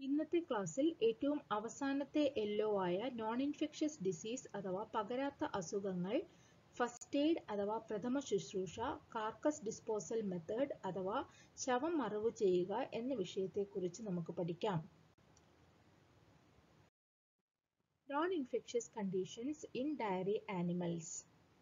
ഇന്നത്തെ ക്ലാസ്സിൽ ഏറ്റവും അവസാനത്തെ എല്ലോ ആയ നോൺ ഇൻഫെക്ഷ്യസ് ഡിസീസ് അഥവാ പകരാത്ത അസുഖങ്ങൾ ഫസ്റ്റ് എയ്ഡ് അഥവാ പ്രഥമ ശുശ്രൂഷ കാർക്കസ് ഡിസ്പോസൽ മെത്തേഡ് അഥവാ ശവം മറവ് ചെയ്യുക എന്ന വിഷയത്തെക്കുറിച്ച് നമുക്ക് പഠിക്കാം non infectious conditions in dairy animals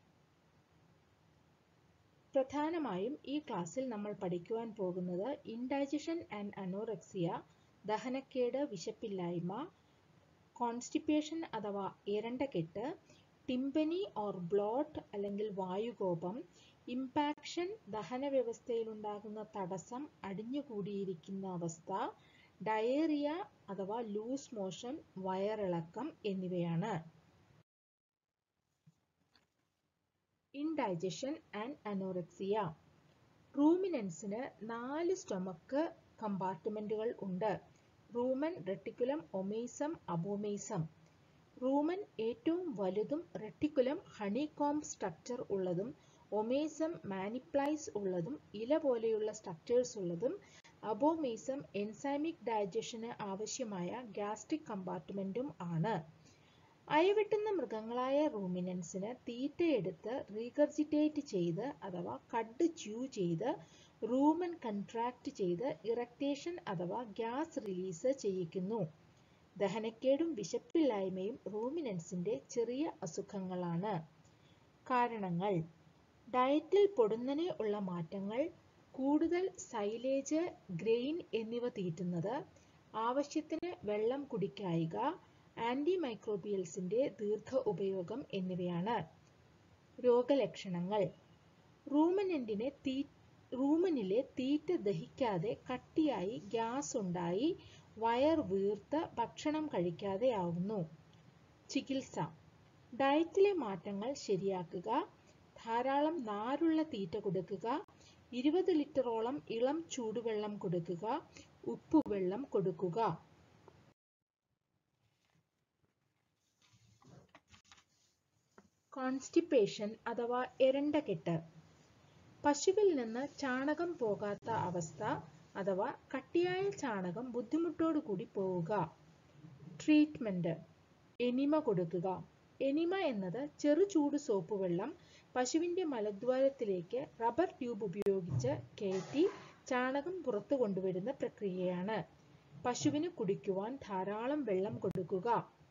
പ്രധാനമായും ഈ ക്ലാസ്സിൽ നമ്മൾ പഠിക്കുവാൻ പോകുന്നത് ഇൻഡൈജഷൻ ആൻഡ് അനോറക്സിയ ദഹനക്കേട് വിശപ്പില്ലായ്മ കോൺസ്റ്റിപ്പേഷൻ അഥവാ എരണ്ടകെട്ട് ടിംപനി ഓർ ബ്ലോട്ട് അല്ലെങ്കിൽ വായുകോപം ഇമ്പാക്ഷൻ ദഹന വ്യവസ്ഥയിലുണ്ടാകുന്ന തടസ്സം അടിഞ്ഞുകൂടിയിരിക്കുന്ന അവസ്ഥ ഡയേറിയ അഥവാ ലൂസ് മോഷൻ വയറിളക്കം എന്നിവയാണ് ഇൻഡൈജഷൻ ആൻഡ് അനോറക്സിയ റൂമിനൻസിന് നാല് സ്റ്റൊമക്ക് കമ്പാർട്ട്മെന്റുകൾ ഉണ്ട് rumen reticulum omasum abomasum rumen ഏറ്റവും വലുതും റെട്ടിക്കുലം ഹണികോംബ് സ്ട്രക്ചർ ഉള്ളതും ഒമേസം മാനിപ്ലൈസ് ഉള്ളതും ഇല പോലെയുള്ള സ്ട്രക്ചേഴ്സ് ഉള്ളതും അബോമേസം എൻസൈമിക് ഡൈജഷന് ആവശ്യമായ ഗ്യാസ്ട്രിക് കമ്പാർട്ട്മെന്റും ആണ് അയവെട്ടുന്ന മൃഗങ്ങളായ റൂമിനൻസിന് തീറ്റയെടുത്ത് റീഗർജിറ്റേറ്റ് ചെയ്ത് അഥവാ കഡ് ച്യൂ ചെയ്ത് റൂമൻ കൺട്രാക്ട് ചെയ്ത് ഇറക്ടേഷൻ അഥവാ ഗ്യാസ് റിലീസ് ചെയ്യിക്കുന്നു ദഹനക്കേടും വിശപ്പില്ലായ്മയും റൂമിനൻസിന്റെ ചെറിയ അസുഖങ്ങളാണ് കാരണങ്ങൾ ഡയറ്റിൽ പൊടുന്നനെ ഉള്ള മാറ്റങ്ങൾ കൂടുതൽ സൈലേജ് ഗ്രെയിൻ എന്നിവ തീറ്റുന്നത് ആവശ്യത്തിന് വെള്ളം കുടിക്കായിക ആന്റി മൈക്രോബിയൽസിന്റെ ദീർഘ ഉപയോഗം എന്നിവയാണ് രോഗലക്ഷണങ്ങൾ റൂമനന്റിനെ തീ റൂമനിലെ തീറ്റ ദഹിക്കാതെ കട്ടിയായി ഗ്യാസ് ഉണ്ടായി വയർ വീർത്ത് ഭക്ഷണം കഴിക്കാതെ ആവുന്നു ചികിത്സ ഡയറ്റിലെ മാറ്റങ്ങൾ ശരിയാക്കുക ധാരാളം നാരുള്ള തീറ്റ കൊടുക്കുക ഇരുപത് ലിറ്ററോളം ഇളം ചൂടുവെള്ളം കൊടുക്കുക ഉപ്പുവെള്ളം കൊടുക്കുക കോൺസ്റ്റിപ്പേഷൻ അഥവാ എരണ്ടകെട്ട് പശുവിൽ നിന്ന് ചാണകം പോകാത്ത അവസ്ഥ അഥവാ കട്ടിയായ ചാണകം ബുദ്ധിമുട്ടോടുകൂടി പോവുക ട്രീറ്റ്മെന്റ് എനിമ കൊടുക്കുക എനിമ എന്നത് ചെറു ചൂട് സോപ്പ് വെള്ളം പശുവിന്റെ മലദ്വാരത്തിലേക്ക് റബ്ബർ ട്യൂബ് ഉപയോഗിച്ച് കയറ്റി ചാണകം പുറത്തു കൊണ്ടുവരുന്ന പ്രക്രിയയാണ് പശുവിന് കുടിക്കുവാൻ ധാരാളം വെള്ളം കൊടുക്കുക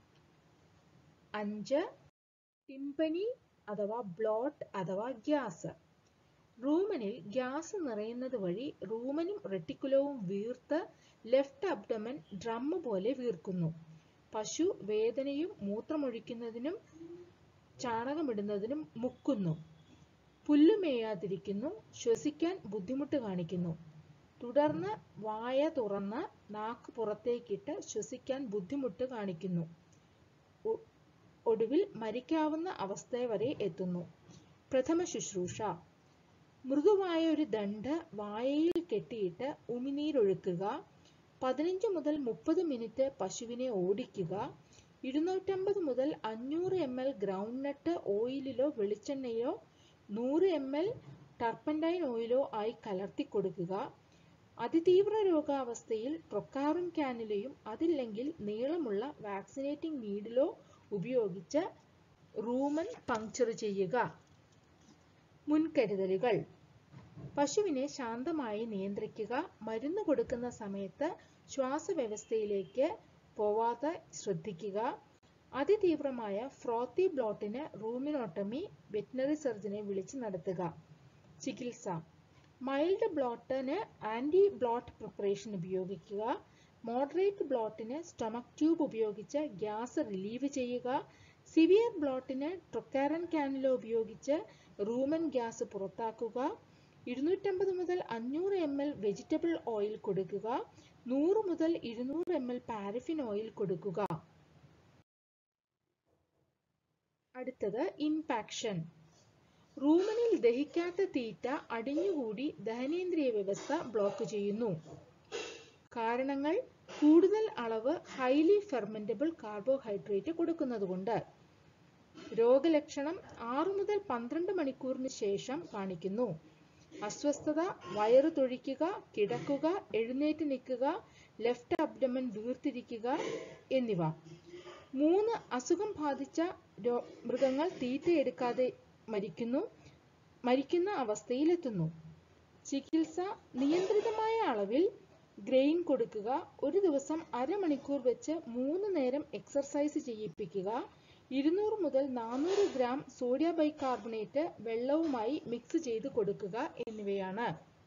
അഞ്ച് ടിംപനി അഥവാ ബ്ലോട്ട് അഥവാ ഗ്യാസ് റൂമനിൽ ഗ്യാസ് നിറയുന്നത് വഴി റൂമനും റെട്ടിക്കുലവും വീർത്ത് ലെഫ്റ്റ് അബ്ഡമൻ ഡ്രം പോലെ വീർക്കുന്നു പശു വേദനയും മൂത്രമൊഴിക്കുന്നതിനും ചാണകമിടുന്നതിനും മുക്കുന്നു പുല്ല് മേയാതിരിക്കുന്നു ശ്വസിക്കാൻ ബുദ്ധിമുട്ട് കാണിക്കുന്നു തുടർന്ന് വായ തുറന്ന് നാക്ക് പുറത്തേക്കിട്ട് ശ്വസിക്കാൻ ബുദ്ധിമുട്ട് കാണിക്കുന്നു ഒടുവിൽ മരിക്കാവുന്ന അവസ്ഥ വരെ എത്തുന്നു പ്രഥമ ശുശ്രൂഷ മൃദുവായ ഒരു ദണ്ട് വായയിൽ കെട്ടിയിട്ട് ഉമിനീരൊഴുക്കുക പതിനഞ്ച് മുതൽ മുപ്പത് മിനിറ്റ് പശുവിനെ ഓടിക്കുക ഇരുന്നൂറ്റമ്പത് മുതൽ അഞ്ഞൂറ് എം എൽ ഗ്രൗണ്ട് നട്ട് ഓയിലിലോ വെളിച്ചെണ്ണയോ നൂറ് എം എൽ ടർപ്പൻറ്റൈൻ ഓയിലോ ആയി കലർത്തി കൊടുക്കുക അതിതീവ്ര രോഗാവസ്ഥയിൽ ട്രൊക്കാറും കാനിലയും അതില്ലെങ്കിൽ നീളമുള്ള വാക്സിനേറ്റിംഗ് നീഡിലോ ഉപയോഗിച്ച് റൂമൻ പങ്ക്ചർ ചെയ്യുക മുൻകരുതലുകൾ പശുവിനെ ശാന്തമായി നിയന്ത്രിക്കുക മരുന്ന് കൊടുക്കുന്ന സമയത്ത് ശ്വാസവ്യവസ്ഥയിലേക്ക് പോവാതെ ശ്രദ്ധിക്കുക അതിതീവ്രമായ ഫ്രോത്തി ബ്ലോട്ടിന് റൂമിനോട്ടമി വെറ്റിനറി സർജനെ വിളിച്ച് നടത്തുക ചികിത്സ മൈൽഡ് ബ്ലോട്ടിന് ആന്റി ബ്ലോട്ട് പ്രിപ്പറേഷൻ ഉപയോഗിക്കുക മോഡറേറ്റ് ബ്ലോട്ടിന് സ്റ്റൊമക് ട്യൂബ് ഉപയോഗിച്ച് ഗ്യാസ് റിലീവ് ചെയ്യുക സിവിയർ ബ്ലോട്ടിന് ട്രൊക്കാരൻ കാനില ഉപയോഗിച്ച് റൂമൻ ഗ്യാസ് പുറത്താക്കുക ഇരുന്നൂറ്റമ്പത് മുതൽ അഞ്ഞൂറ് എം എൽ വെജിറ്റബിൾ ഓയിൽ കൊടുക്കുക നൂറ് മുതൽ ഇരുന്നൂറ് എം എൽ പാരഫിൻ ഓയിൽ കൊടുക്കുക അടുത്തത് ഇംപാക്ഷൻ റൂമനിൽ ദഹിക്കാത്ത തീറ്റ അടിഞ്ഞുകൂടി ദഹനേന്ദ്രിയ വ്യവസ്ഥ ബ്ലോക്ക് ചെയ്യുന്നു കാരണങ്ങൾ കൂടുതൽ അളവ് ഹൈലി ഫെർമെന്റബിൾ കാർബോഹൈഡ്രേറ്റ് കൊടുക്കുന്നതുകൊണ്ട് രോഗലക്ഷണം ആറു മുതൽ പന്ത്രണ്ട് മണിക്കൂറിന് ശേഷം കാണിക്കുന്നു അസ്വസ്ഥത വയറ് തൊഴിക്കുക കിടക്കുക എഴുന്നേറ്റ് നിൽക്കുക ലെഫ്റ്റ് അബ്ഡമൻ വീർത്തിരിക്കുക എന്നിവ മൂന്ന് അസുഖം ബാധിച്ച മൃഗങ്ങൾ തീറ്റയെടുക്കാതെ മരിക്കുന്നു മരിക്കുന്ന അവസ്ഥയിലെത്തുന്നു ചികിത്സ നിയന്ത്രിതമായ അളവിൽ ഗ്രെയിൻ കൊടുക്കുക ഒരു ദിവസം അരമണിക്കൂർ വെച്ച് മൂന്ന് നേരം എക്സർസൈസ് ചെയ്യിപ്പിക്കുക ഇരുന്നൂറ് മുതൽ നാനൂറ് ഗ്രാം സോഡിയം ബൈകാർബണേറ്റ് വെള്ളവുമായി മിക്സ് ചെയ്ത് കൊടുക്കുക എന്നിവയാണ്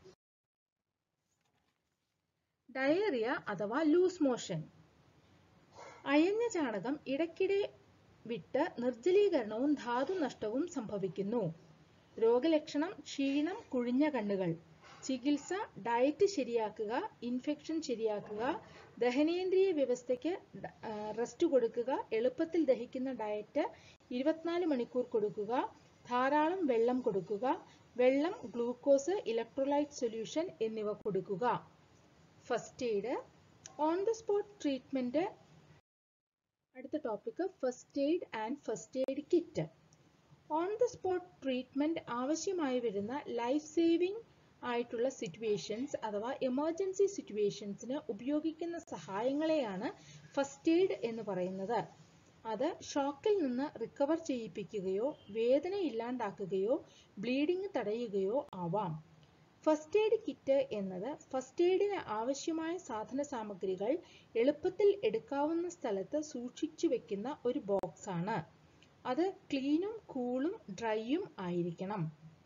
ഡയേറിയ അഥവാ ലൂസ് മോഷൻ അയഞ്ഞ ചാണകം ഇടയ്ക്കിടെ വിട്ട് നിർജ്ജലീകരണവും ധാതുനഷ്ടവും സംഭവിക്കുന്നു രോഗലക്ഷണം ക്ഷീണം കുഴിഞ്ഞ കണ്ണുകൾ ചികിത്സ ഡയറ്റ് ശരിയാക്കുക ഇൻഫെക്ഷൻ ശരിയാക്കുക ദഹനേന്ദ്രിയ വ്യവസ്ഥയ്ക്ക് റെസ്റ്റ് കൊടുക്കുക എളുപ്പത്തിൽ ദഹിക്കുന്ന ഡയറ്റ് ഇരുപത്തിനാല് മണിക്കൂർ കൊടുക്കുക ധാരാളം വെള്ളം കൊടുക്കുക വെള്ളം ഗ്ലൂക്കോസ് ഇലക്ട്രോലൈറ്റ് സൊല്യൂഷൻ എന്നിവ കൊടുക്കുക first aid on the spot treatment അടുത്ത topic first aid and first aid kit on the spot treatment ആവശ്യമായി വരുന്ന ലൈഫ് സേവിംഗ് ആയിട്ടുള്ള സിറ്റുവേഷൻസ് അഥവാ എമർജൻസി സിറ്റുവേഷൻസിന് ഉപയോഗിക്കുന്ന സഹായങ്ങളെയാണ് ഫസ്റ്റ് എയ്ഡ് എന്ന് പറയുന്നത് അത് ഷോക്കിൽ നിന്ന് റിക്കവർ ചെയ്യിപ്പിക്കുകയോ വേദന ഇല്ലാണ്ടാക്കുകയോ ബ്ലീഡിംഗ് തടയുകയോ ആവാം ഫസ്റ്റ് എയ്ഡ് കിറ്റ് എന്നത് ഫസ്റ്റ് എയ്ഡിന് ആവശ്യമായ സാധന സാമഗ്രികൾ എളുപ്പത്തിൽ എടുക്കാവുന്ന സ്ഥലത്ത് സൂക്ഷിച്ചു വെക്കുന്ന ഒരു ബോക്സ് ആണ് അത് ക്ലീനും കൂളും ഡ്രൈയും ആയിരിക്കണം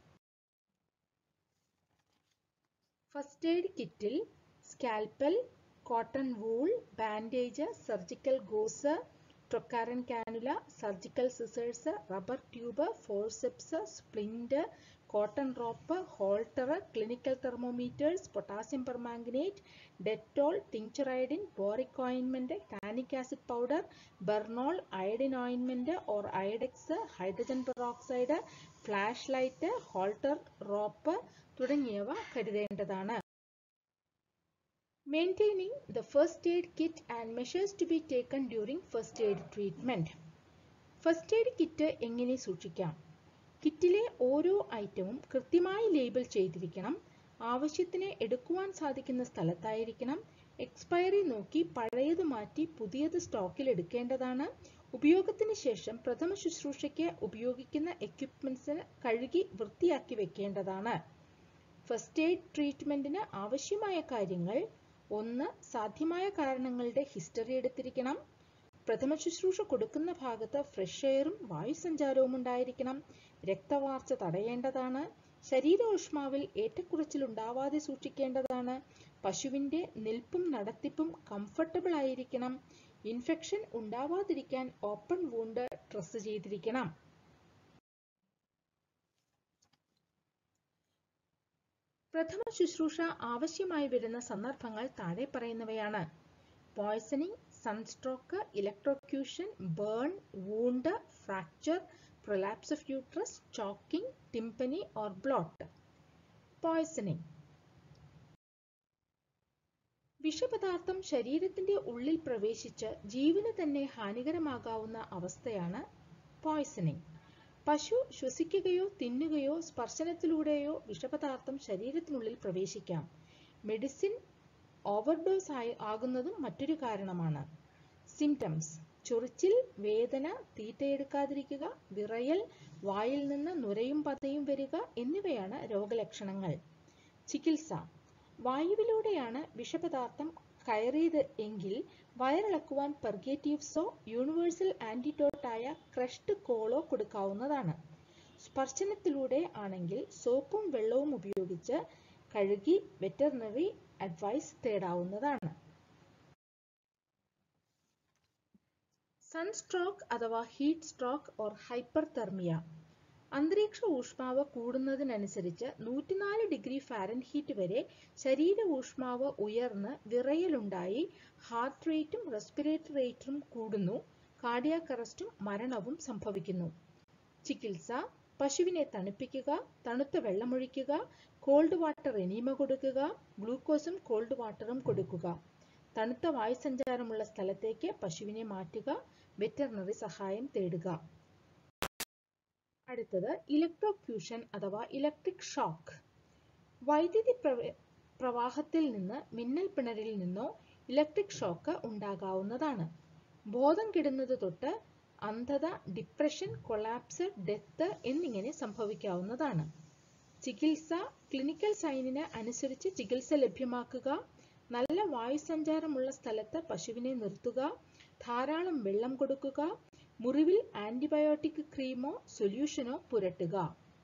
first aid കിറ്റിൽ scalpel cotton wool bandage surgical goes ട്രൊക്കാരൻ cannula surgical scissors rubber tube forceps splint cotton rope halter clinical thermometers potassium permanganate Dettol tincture iodine boric ഓയിൻമെന്റ് tannic acid powder ബെർണോൾ iodine ഓയിൻമെന്റ് or അയഡെക്സ് hydrogen peroxide flash light halter rope തുടങ്ങിയവ കരുതേണ്ടതാണ് Maintaining the first aid kit and measures to be taken during first aid treatment. First aid kit എങ്ങനെ സൂക്ഷിക്കാം കിറ്റിലെ ഓരോ ഐറ്റവും കൃത്യമായി label ചെയ്തിരിക്കണം ആവശ്യത്തിന് എടുക്കുവാൻ സാധിക്കുന്ന സ്ഥലത്തായിരിക്കണം എക്സ്പയറി നോക്കി പഴയത് മാറ്റി പുതിയത് സ്റ്റോക്കിൽ എടുക്കേണ്ടതാണ് ഉപയോഗത്തിന് ശേഷം പ്രഥമ ശുശ്രൂഷയ്ക്ക് ഉപയോഗിക്കുന്ന എക്യുപ്മെന്റ്സ് കഴുകി വൃത്തിയാക്കി വെക്കേണ്ടതാണ് ഫസ്റ്റ് എയ്ഡ് ട്രീറ്റ്മെന്റിന് ആവശ്യമായ കാര്യങ്ങൾ ഒന്ന് സാധ്യമായ കാരണങ്ങളുടെ ഹിസ്റ്ററി എടുത്തിരിക്കണം പ്രഥമ ശുശ്രൂഷ കൊടുക്കുന്ന ഭാഗത്ത് ഫ്രഷ് എയറും വായുസഞ്ചാരവും ഉണ്ടായിരിക്കണം രക്തവാർച്ച തടയേണ്ടതാണ് ശരീരോഷ്മാവിൽ ഏറ്റക്കുറച്ചിൽ ഉണ്ടാവാതെ സൂക്ഷിക്കേണ്ടതാണ് പശുവിന്റെ നിൽപ്പും നടത്തിപ്പും കംഫർട്ടബിൾ ആയിരിക്കണം ഇൻഫെക്ഷൻ ഉണ്ടാവാതിരിക്കാൻ ഓപ്പൺ വൂണ്ട് ഡ്രസ് ചെയ്തിരിക്കണം പ്രഥമ ശുശ്രൂഷ ആവശ്യമായി വരുന്ന സന്ദർഭങ്ങൾ താഴെ പറയുന്നവയാണ് poisoning sunstroke electrocution burn wound fracture prolapse of uterus choking tympany or bloat poisoning വിഷപദാർത്ഥം ശരീരത്തിന്റെ ഉള്ളിൽ പ്രവേശിച്ച് ജീവന് തന്നെ ഹാനികരമാകാവുന്ന അവസ്ഥയാണ് പോയ്സണിംഗ് പശു ശ്വസിക്കുകയോ തിന്നുകയോ സ്പർശനത്തിലൂടെയോ വിഷപദാർത്ഥം ശരീരത്തിനുള്ളിൽ പ്രവേശിക്കാം മെഡിസിൻ ഓവർഡോസ് ആയി ആകുന്നതും മറ്റൊരു കാരണമാണ് സിംറ്റംസ് ചൊറിച്ചിൽ വേദന തീറ്റയെടുക്കാതിരിക്കുക വിറയൽ വായിൽ നിന്ന് നുരയും പതയും വരിക എന്നിവയാണ് രോഗലക്ഷണങ്ങൾ ചികിത്സ വായുവിലൂടെയാണ് വിഷപദാർത്ഥം കയറിയത് എങ്കിൽ വയറിളക്കുവാൻ പെർഗേറ്റീവ്സോ യൂണിവേഴ്സൽ ആന്റിഡോട്ടായ ക്രഷ്ഡ് കോളോ കൊടുക്കാവുന്നതാണ് സ്പർശനത്തിലൂടെ ആണെങ്കിൽ സോപ്പും വെള്ളവും ഉപയോഗിച്ച് കഴുകി വെറ്ററിനറി അഡ്വൈസ് തേടാവുന്നതാണ് സൺസ്ട്രോക്ക് അഥവാ ഹീറ്റ് സ്ട്രോക്ക് ഓർ ഹൈപ്പർതെർമിയ അന്തരീക്ഷ ഊഷ്മാവ് കൂടുന്നതിനനുസരിച്ച് നൂറ്റിനാല് ഡിഗ്രി ഫാരൻഹീറ്റ് വരെ ശരീര ഊഷ്മാവ് ഉയർന്ന് വിറയലുണ്ടായി ഹാർട്ട് റേറ്റും റെസ്പിറേറ്ററി റേറ്റും കൂടുന്നു കാർഡിയാക് അറസ്റ്റും മരണവും സംഭവിക്കുന്നു ചികിത്സ പശുവിനെ തണുപ്പിക്കുക തണുത്ത വെള്ളമൊഴിക്കുക കോൾഡ് വാട്ടർ എനീമ കൊടുക്കുക ഗ്ലൂക്കോസും കോൾഡ് വാട്ടറും കൊടുക്കുക തണുത്ത വായുസഞ്ചാരമുള്ള സ്ഥലത്തേക്ക് പശുവിനെ മാറ്റുക വെറ്ററിനറി സഹായം തേടുക അടുത്തത് ഇലക്ട്രോക്യൂഷൻ അഥവാ ഇലക്ട്രിക് ഷോക്ക് വൈദ്യുതി പ്രവാഹത്തിൽ നിന്ന് മിന്നൽ പിണരിൽ നിന്നോ ഇലക്ട്രിക് ഷോക്ക് ഉണ്ടാകാവുന്നതാണ് ബോധം കെടുന്നത് തൊട്ട് അന്ധത ഡിപ്രഷൻ കൊളാപ്സ് ഡെത്ത് എന്നിങ്ങനെ സംഭവിക്കാവുന്നതാണ് ചികിത്സ ക്ലിനിക്കൽ സൈനിന് അനുസരിച്ച് ചികിത്സ ലഭ്യമാക്കുക നല്ല വായുസഞ്ചാരമുള്ള സ്ഥലത്ത് പശുവിനെ നിർത്തുക ധാരാളം വെള്ളം കൊടുക്കുക മുറിവിൽ ആന്റിബയോട്ടിക് ക്രീമോ സൊല്യൂഷനോ പുരട്ടുക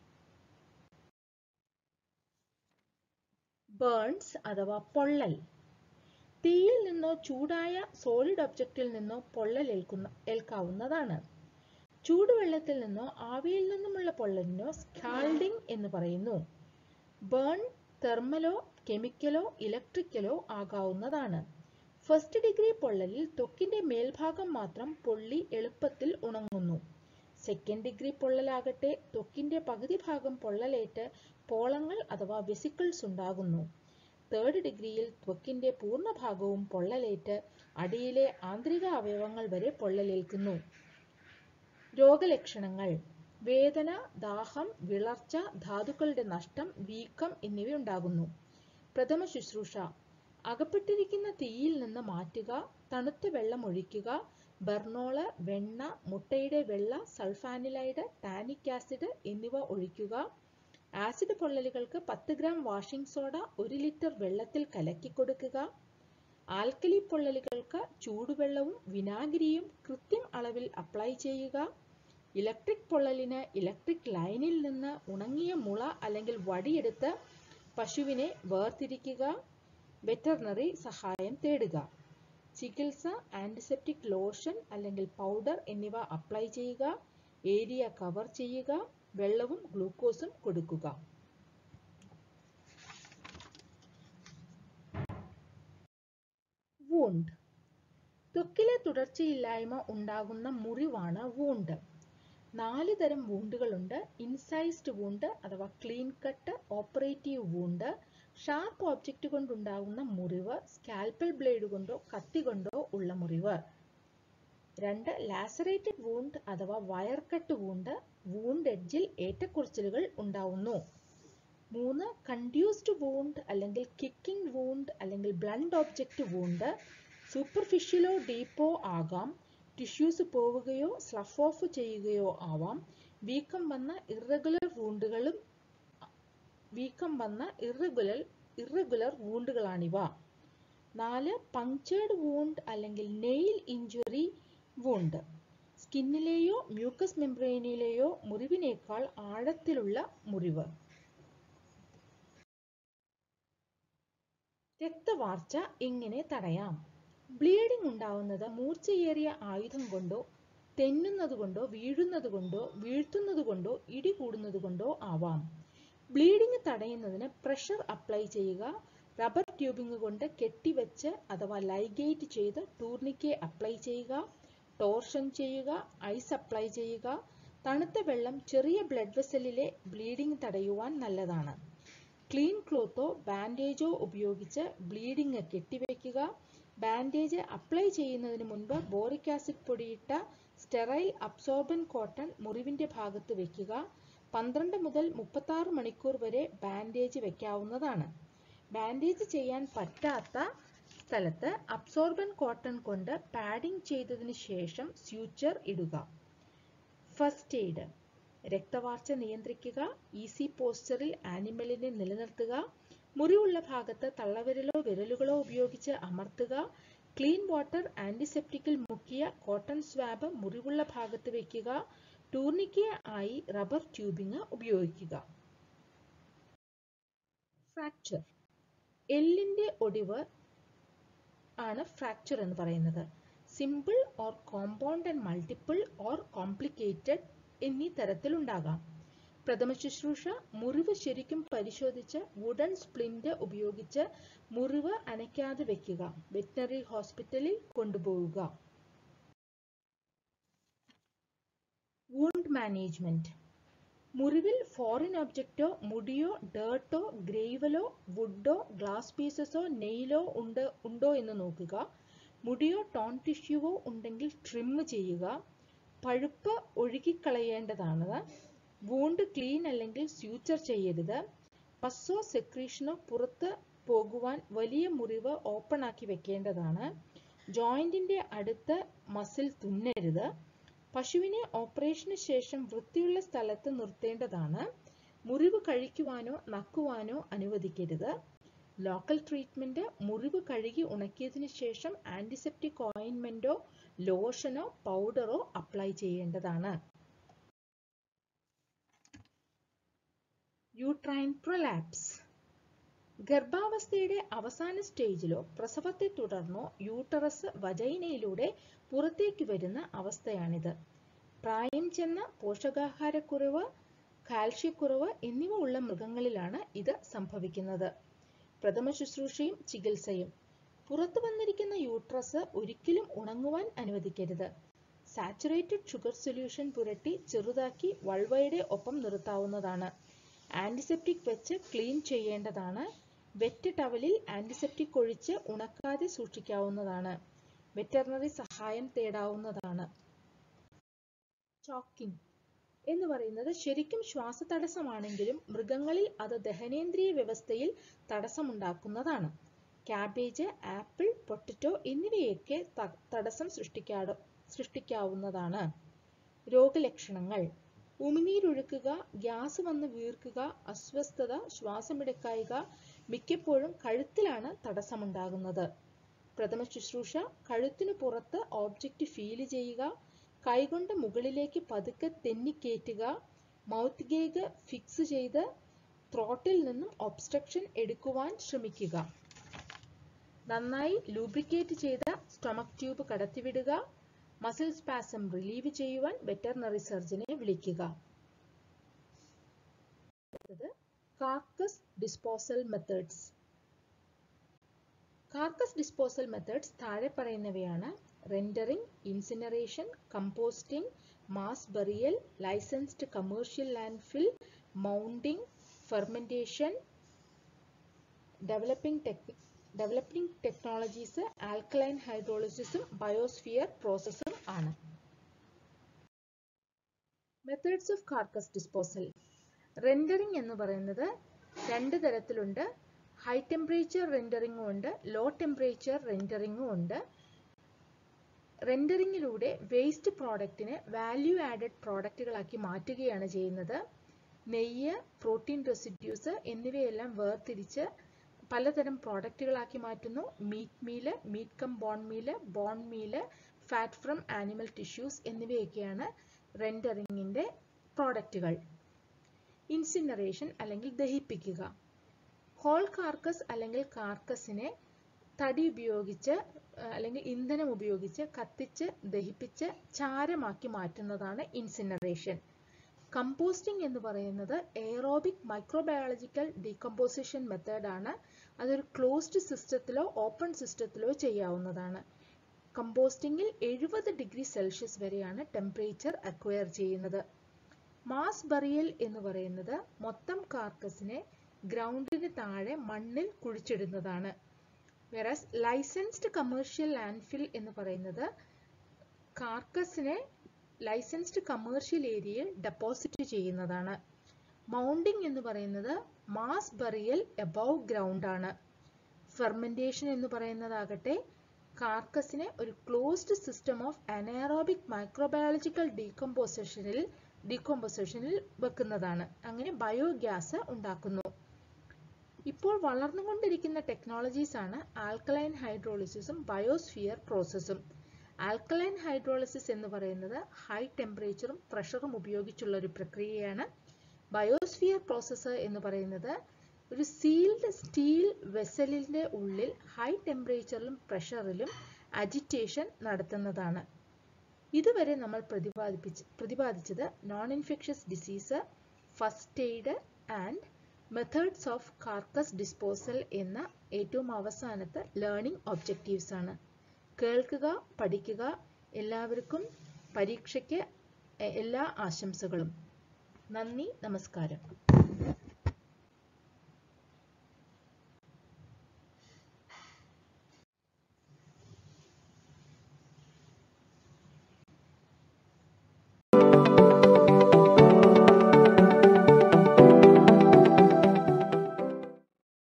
ബേൺസ് അഥവാ പൊള്ളൽ തീയിൽ നിന്നോ ചൂടായ സോളിഡ് ഒബ്ജക്റ്റിൽ നിന്നോ പൊള്ളൽ ഏൽക്കുന്ന ഏൽക്കാവുന്നതാണ് ചൂടുവെള്ളത്തിൽ നിന്നോ ആവിയിൽ നിന്നുമുള്ള പൊള്ളലിനോ സ്കാൾഡിംഗ് എന്ന് പറയുന്നു ബേൺ തെർമലോ കെമിക്കലോ ഇലക്ട്രിക്കലോ ആകാവുന്നതാണ് ഫസ്റ്റ് ഡിഗ്രി പൊള്ളലിൽ ത്വക്കിന്റെ മേൽഭാഗം മാത്രം പൊള്ളി എളുപ്പത്തിൽ ഉണങ്ങുന്നു സെക്കൻഡ് ഡിഗ്രി പൊള്ളലാകട്ടെ ത്വക്കിന്റെ പകുതി ഭാഗം പൊള്ളലേറ്റ് പോളങ്ങൾ അഥവാ വെസിക്കിൾസ് ഉണ്ടാകുന്നു തേർഡ് ഡിഗ്രിയിൽ ത്വക്കിന്റെ പൂർണ്ണഭാഗവും പൊള്ളലേറ്റ് അടിയിലെ ആന്തരിക അവയവങ്ങൾ വരെ പൊള്ളലേൽക്കുന്നു രോഗലക്ഷണങ്ങൾ വേദന ദാഹം വിളർച്ച ധാതുക്കളുടെ നഷ്ടം വീക്കം എന്നിവയുണ്ടാകുന്നു പ്രഥമ ശുശ്രൂഷ അകപ്പെട്ടിരിക്കുന്ന തീയിൽ നിന്ന് മാറ്റുക തണുത്ത വെള്ളം ഒഴിക്കുക ബെർണോള് വെണ്ണ മുട്ടയുടെ വെള്ള സൾഫാനിലൈഡ് ടാനിക് ആസിഡ് എന്നിവ ഒഴിക്കുക ആസിഡ് പൊള്ളലുകൾക്ക് പത്ത് ഗ്രാം വാഷിംഗ് സോഡ ഒരു ലിറ്റർ വെള്ളത്തിൽ കലക്കി കൊടുക്കുക ആൽക്കലി പൊള്ളലുകൾക്ക് ചൂടുവെള്ളവും വിനാഗിരിയും കൃത്യം അളവിൽ അപ്ലൈ ചെയ്യുക ഇലക്ട്രിക് പൊള്ളലിന് ഇലക്ട്രിക് ലൈനിൽ നിന്ന് ഉണങ്ങിയ മുള അല്ലെങ്കിൽ വടിയെടുത്ത് പശുവിനെ വേർതിരിക്കുക വെറ്ററിനറി സഹായം തേടുക ചികിത്സ ആന്റിസെപ്റ്റിക് ലോഷൻ അല്ലെങ്കിൽ പൗഡർ എന്നിവ അപ്ലൈ ചെയ്യുക ഏരിയ കവർ ചെയ്യുക വെള്ളവും ഗ്ലൂക്കോസും കൊടുക്കുക വൂണ്ട് ത്വക്കിലെ തുടർച്ചയില്ലായ്മ ഉണ്ടാകുന്ന മുറിവാണ് വൂണ്ട് നാല് തരം വൂണ്ടുകളുണ്ട് ഇൻസൈസ്ഡ് വൂണ്ട് അഥവാ clean cut operative wound sharp object കൊണ്ടുണ്ടാകുന്ന മുറിവ് സ്കാൽപ്പൽ ബ്ലേഡ് കൊണ്ടോ കത്തി കൊണ്ടോ ഉള്ള മുറിവ് രണ്ട് ലാസറേറ്റഡ് വൂണ്ട് അഥവാ വയർ കട്ട് വൂണ്ട് വൂണ്ട് എഡ്ജിൽ ഏറ്റക്കുറച്ചിലുകൾ ഉണ്ടാവുന്നു മൂന്ന് കൺഡ്യൂസ്ഡ് വൂണ്ട് അല്ലെങ്കിൽ കിക്കിംഗ് വൂണ്ട് അല്ലെങ്കിൽ ബ്ലണ്ട് ഓബ്ജക്റ്റ് വൂണ്ട് സൂപ്പർഫിഷ്യലോ ഡീപ്പോ ആകാം ടിഷ്യൂസ് പോവുകയോ സ്ലഫ് ഓഫ് ചെയ്യുകയോ ആവാം വീക്കം വന്ന ഇറഗുലർ വൂണ്ടുകളും വീക്കം വന്ന ഇറഗുലർ ഇറഗുലർ വൂണ്ടുകളാണിവ നാല് പങ്ക്ചേർഡ് വൂണ്ട് അല്ലെങ്കിൽ നെയിൽ ഇഞ്ചുറി വൂണ്ട് സ്കിന്നിലെയോ മ്യൂക്കസ് മെംബ്രെയിനിലെയോ മുറിവിനേക്കാൾ ആഴത്തിലുള്ള മുറിവ് രക്തവാർച്ച എങ്ങനെ തടയാം ബ്ലീഡിംഗ് ഉണ്ടാവുന്നത് മൂർച്ചയേറിയ ആയുധം കൊണ്ടോ തെന്നുന്നത് കൊണ്ടോ വീഴുന്നത് കൊണ്ടോ വീഴ്ത്തുന്നത് കൊണ്ടോ ഇടി കൂടുന്നത് കൊണ്ടോ ആവാം ബ്ലീഡിംഗ് തടയുന്നതിന് പ്രഷർ അപ്ലൈ ചെയ്യുക റബ്ബർ ട്യൂബിംഗ് കൊണ്ട് കെട്ടിവെച്ച് അഥവാ ലൈഗേറ്റ് ചെയ്ത് ടൂർണിക്കെ അപ്ലൈ ചെയ്യുക ടോർഷൻ ചെയ്യുക ഐസ് അപ്ലൈ ചെയ്യുക തണുത്ത വെള്ളം ചെറിയ ബ്ലഡ് വെസലിലെ ബ്ലീഡിംഗ് തടയുവാൻ നല്ലതാണ് ക്ലീൻ ക്ലോത്തോ ബാൻഡേജോ ഉപയോഗിച്ച് ബ്ലീഡിംഗ് കെട്ടിവെക്കുക ബാൻഡേജ് അപ്ലൈ ചെയ്യുന്നതിന് മുൻപ് ബോറിക് ആസിഡ് പൊടിയിട്ട സ്റ്റെറൈൽ അബ്സോർബൻ കോട്ടൺ മുറിവിന്റെ ഭാഗത്ത് വെക്കുക പന്ത്രണ്ട് മുതൽ മുപ്പത്താറ് മണിക്കൂർ വരെ ബാൻഡേജ് വെക്കാവുന്നതാണ് ബാൻഡേജ് ചെയ്യാൻ പറ്റാത്ത സ്ഥലത്ത് അബ്സോർബൻ കോട്ടൺ കൊണ്ട് പാഡിംഗ് ചെയ്തതിന് ശേഷം സ്യൂച്ചർ ഇടുക ഫസ്റ്റ് എയ്ഡ് രക്തവാർച്ച നിയന്ത്രിക്കുക ഈസി പോസ്ചറിൽ ആനിമലിനെ നിലനിർത്തുക മുറിവുള്ള ഭാഗത്ത് തള്ളവിരലോ വിരലുകളോ ഉപയോഗിച്ച് അമർത്തുക ക്ലീൻ വാട്ടർ ആന്റിസെപ്റ്റിക്കിൽ മുക്കിയ കോട്ടൺ സ്വാബ് മുറിവുള്ള ഭാഗത്ത് വയ്ക്കുക ടൂർണിക്ക ആയി റബ്ബർ ട്യൂബിംഗ് ഉപയോഗിക്കുക ഫ്രാക്ചർ എല്ലിന്റെ ഒടിവ് ആണ് ഫ്രാക്ചർ എന്ന് പറയുന്നത് simple or compound and multiple or complicated എന്നീ തരത്തിലുണ്ടാകാം പ്രഥമ ശുശ്രൂഷ മുറിവ് ശരിക്കും പരിശോധിച്ച് വുഡൻ സ്പ്ലിന്റ് ഉപയോഗിച്ച് മുറിവ് അനയ്ക്കാതെ വെക്കുക വെറ്റിനറി ഹോസ്പിറ്റലിൽ കൊണ്ടുപോവുക വൂണ്ട് മാനേജ്മെന്റ് മുറിവിൽ ഫോറിൻ ഒബ്ജക്റ്റോ മുടിയോ ഡേർട്ടോ ഗ്രേവലോ വുഡോ ഗ്ലാസ് പീസസോ നെയിലോ ഉണ്ട് ഉണ്ടോ എന്ന് നോക്കുക മുടിയോ ടോൺ ടിഷ്യൂവോ ഉണ്ടെങ്കിൽ ട്രിം ചെയ്യുക പഴുപ്പ് ഒഴുകിക്കളയേണ്ടതാണ് വൂണ്ട് ക്ലീൻ അല്ലെങ്കിൽ സ്യൂച്ചർ ചെയ്യരുത് പസ്സോ സെക്രീഷനോ പുറത്ത് പോകുവാൻ വലിയ മുറിവ് ഓപ്പൺ ആക്കി വെക്കേണ്ടതാണ് ജോയിന്റിന്റെ അടുത്ത് മസിൽ തുന്നരുത് പശുവിനെ ഓപ്പറേഷന് ശേഷം വൃത്തിയുള്ള സ്ഥലത്ത് നിർത്തേണ്ടതാണ് മുറിവ് കഴിക്കുവാനോ നക്കുവാനോ അനുവദിക്കരുത് ലോക്കൽ ട്രീറ്റ്മെന്റ് മുറിവ് കഴുകി ഉണക്കിയതിനു ശേഷം ആന്റിസെപ്റ്റിക് ഓയിൻമെന്റോ ലോഷനോ പൗഡറോ അപ്ലൈ ചെയ്യേണ്ടതാണ് യൂട്രൈൻ പ്രൊലാപ്സ് ഗർഭാവസ്ഥയുടെ അവസാന സ്റ്റേജിലോ പ്രസവത്തെ തുടർന്നോ യൂട്ടറസ് വജൈനയിലൂടെ പുറത്തേക്ക് വരുന്ന അവസ്ഥയാണിത് പ്രായം ചെന്ന പോഷകാഹാരക്കുറവ് കാൽഷ്യക്കുറവ് എന്നിവ ഉള്ള മൃഗങ്ങളിലാണ് ഇത് സംഭവിക്കുന്നത് പ്രഥമ ശുശ്രൂഷയും ചികിത്സയും പുറത്തു വന്നിരിക്കുന്ന യൂട്രസ് ഒരിക്കലും ഉണങ്ങുവാൻ അനുവദിക്കരുത് സാച്ചുറേറ്റഡ് ഷുഗർ സൊല്യൂഷൻ പുരട്ടി ചെറുതാക്കി വൾവയുടെ ഒപ്പം നിർത്താവുന്നതാണ് ആന്റിസെപ്റ്റിക് വെച്ച് ക്ലീൻ ചെയ്യേണ്ടതാണ് വെറ്റ് ടവലിൽ ആന്റിസെപ്റ്റിക് ഒഴിച്ച് ഉണക്കാതെ സൂക്ഷിക്കാവുന്നതാണ് വെറ്ററിനറി സഹായം തേടാവുന്നതാണ് ചോക്കിംഗ് എന്ന് പറയുന്നത് ശരിക്കും ശ്വാസതടസ്സമാണെങ്കിലും മൃഗങ്ങളിൽ അത് ദഹനേന്ദ്രിയ വ്യവസ്ഥയിൽ തടസ്സമുണ്ടാക്കുന്നതാണ് ക്യാബേജ് ആപ്പിൾ പൊട്ടറ്റോ എന്നിവയൊക്കെ തടസ്സം സൃഷ്ടിക്കാ സൃഷ്ടിക്കാവുന്നതാണ് രോഗലക്ഷണങ്ങൾ ഉമിനീരൊഴുക്കുക ഗ്യാസ് വന്ന് വീർക്കുക അസ്വസ്ഥത ശ്വാസമെടുക്കായിക മിക്കപ്പോഴും കഴുത്തിലാണ് തടസ്സമുണ്ടാകുന്നത് പ്രഥമ ശുശ്രൂഷ കഴുത്തിനു പുറത്ത് ഓബ്ജക്റ്റ് ഫീൽ ചെയ്യുക കൈകൊണ്ട് മുകളിലേക്ക് പതുക്കെ തെന്നിക്കേറ്റുക മൗത്ത് ഗേഗ് ഫിക്സ് ചെയ്ത് ത്രോട്ടിൽ നിന്നും ഒബ്സ്ട്രക്ഷൻ എടുക്കുവാൻ ശ്രമിക്കുക നന്നായി ലൂബ്രിക്കേറ്റ് ചെയ്ത സ്റ്റൊമക് ട്യൂബ് കടത്തിവിടുക മസിൽ സ്പാസം റിലീവ് ചെയ്യുവാൻ വെറ്ററിനറി സർജനെ വിളിക്കുക carcass disposal methods carcass disposal methods താഴെ പറയുന്നവയാണ് rendering incineration composting mass burial licensed commercial landfill mounting fermentation developing technique developing technologies alkaline ഹൈഡ്രോളിസിസും ബയോസ്ഫിയർ പ്രോസസ്സും ആണ് methods of carcass disposal rendering എന്ന് പറയുന്നത് രണ്ട് തരത്തിലുണ്ട് ഹൈ ടെമ്പറേച്ചർ റെൻഡറിംഗും ഉണ്ട് ലോ ടെമ്പറേച്ചർ റെൻഡറിംഗും ഉണ്ട് റെൻഡറിങ്ങിലൂടെ വേസ്റ്റ് പ്രോഡക്റ്റിനെ വാല്യൂ ആഡഡ് പ്രോഡക്റ്റുകളാക്കി മാറ്റുകയാണ് ചെയ്യുന്നത് നെയ്യ് പ്രോട്ടീൻ റെസിഡ്യൂസ് എന്നിവയെല്ലാം വേർതിരിച്ച് പലതരം പ്രോഡക്റ്റുകളാക്കി മാറ്റുന്നു meat meal meat cum bone meal bone meal fat from animal tissues എന്നിവയൊക്കെയാണ് റെൻഡറിങ്ങിന്റെ പ്രോഡക്റ്റുകൾ ഇൻസിനറേഷൻ അല്ലെങ്കിൽ ദഹിപ്പിക്കുക ഹോൾ കാർക്കസ് അല്ലെങ്കിൽ കാർക്കസിനെ തടി ഉപയോഗിച്ച് അല്ലെങ്കിൽ ഇന്ധനം ഉപയോഗിച്ച് കത്തിച്ച് ദഹിപ്പിച്ച് ചാരമാക്കി മാറ്റുന്നതാണ് ഇൻസിനറേഷൻ കമ്പോസ്റ്റിംഗ് എന്ന് പറയുന്നത് എയറോബിക് മൈക്രോബയോളജിക്കൽ ഡീകമ്പോസിഷൻ മെത്തേഡാണ് അതൊരു ക്ലോസ്ഡ് സിസ്റ്റത്തിലോ ഓപ്പൺ സിസ്റ്റത്തിലോ ചെയ്യാവുന്നതാണ് കമ്പോസ്റ്റിംഗിൽ എഴുപത് ഡിഗ്രി സെൽഷ്യസ് വരെയാണ് ടെമ്പറേച്ചർ അക്വയർ ചെയ്യുന്നത് മാസ് ബറിയൽ എന്ന് പറയുന്നത് മൊത്തം കാർക്കസിനെ ഗ്രൗണ്ടിന് താഴെ മണ്ണിൽ കുഴിച്ചിടുന്നതാണ് വെറസ് ലൈസൻസ്ഡ് കമേഴ്ഷ്യൽ ലാൻഡ്ഫിൽ എന്ന് പറയുന്നത് കാർക്കസിനെ ലൈസൻസ്ഡ് കമേഴ്ഷ്യൽ ഏരിയയിൽ ഡെപ്പോസിറ്റ് ചെയ്യുന്നതാണ് മൗണ്ടിംഗ് എന്ന് പറയുന്നത് മാസ് ബറിയൽ എബവ് ഗ്രൗണ്ട് ആണ് ഫെർമെന്റേഷൻ എന്ന് പറയുന്നതാകട്ടെ കാർക്കസിനെ ഒരു closed system of anaerobic microbiological ഡീകമ്പോസിഷനിൽ ഡീകമ്പോസിഷനിൽ വെക്കുന്നതാണ് അങ്ങനെ ബയോഗ്യാസ് ഉണ്ടാക്കുന്നു ഇപ്പോൾ വളർന്നുകൊണ്ടിരിക്കുന്ന ടെക്നോളജീസ് ആണ് ആൽക്കലൈൻ ഹൈഡ്രോളിസിസും ബയോസ്ഫിയർ പ്രോസസ്സും ആൽക്കലൈൻ ഹൈഡ്രോളിസിസ് എന്ന് പറയുന്നത് ഹൈ ടെമ്പറേച്ചറും പ്രഷറും ഉപയോഗിച്ചുള്ള ഒരു പ്രക്രിയയാണ് ബയോസ്ഫിയർ പ്രോസസ്സ് എന്ന് പറയുന്നത് ഒരു സീൽഡ് സ്റ്റീൽ വെസലിന്റെ ഉള്ളിൽ ഹൈ ടെമ്പറേച്ചറിലും പ്രഷറിലും അജിറ്റേഷൻ നടത്തുന്നതാണ് ഇതുവരെ നമ്മൾ പ്രതിപാദിപ്പിച്ച് പ്രതിപാദിച്ചത് non infectious disease first aid and methods of carcass disposal എന്ന ഏറ്റവും അവസാനത്തെ ലേണിംഗ് ഒബ്ജക്റ്റീവ്സ് ആണ് കേൾക്കുക പഠിക്കുക എല്ലാവർക്കും പരീക്ഷയ്ക്ക് എല്ലാ ആശംസകളും നന്ദി നമസ്കാരം